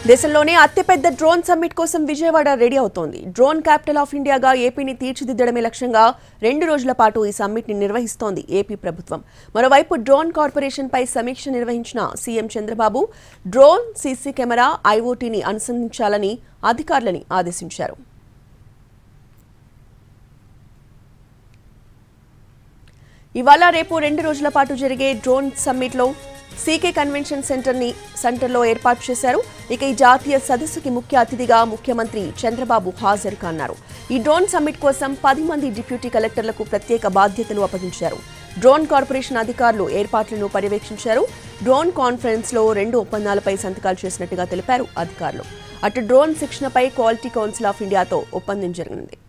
దేశంలోనే అతిపెద్ద drone summit కోసం విజయవాడ రెడీ అవుతోంది డ్రోన్ క్యాపిటల్ ఆఫ్ ఇండియాగా ఏపీని తీర్చిదిద్దడమే లక్ష్యంగా రెండు రోజుల పాటు ఈ సమ్మిట్ ని నిర్వహిస్తోంది ఏపీ ప్రభుత్వం మరోవైపు డ్రోన్ కార్పొరేషన్ పై సమీక్ష నిర్వహించిన CM Chandrababu drone CC camera ఐఓటీని అనుసంధించాలని అధికారులని ఆదేశించారు ఇవాళ రేపు రెండు రోజుల పాటు జరిగే డ్రోన్ సమ్మిట్లో సీకే కన్వెన్షన్ సెంటర్ని సెంటర్లో ఏర్పాటు చేశారు ఇక ఈ జాతీయ సదస్సుకి ముఖ్య అతిథిగా ముఖ్యమంత్రి చంద్రబాబు హాజరు కాన్నారు ఈ డ్రోన్ సమ్మిట్ కోసం పది మంది డిప్యూటీ కలెక్టర్లకు ప్రత్యేక బాధ్యతలు అప్పగించారు డ్రోన్ కార్పొరేషన్ అధికారులు ఏర్పాట్లను పర్యవేక్షించారు డ్రోన్ కాన్ఫరెన్స్ లో రెండు ఒప్పందాలపై సంతకాలు చేసినట్టుగా తెలిపారు అధికారులు అటు డ్రోన్ శిక్షణపై క్వాలిటీ కౌన్సిల్ ఆఫ్ ఇండియాతో ఒప్పందం జరిగింది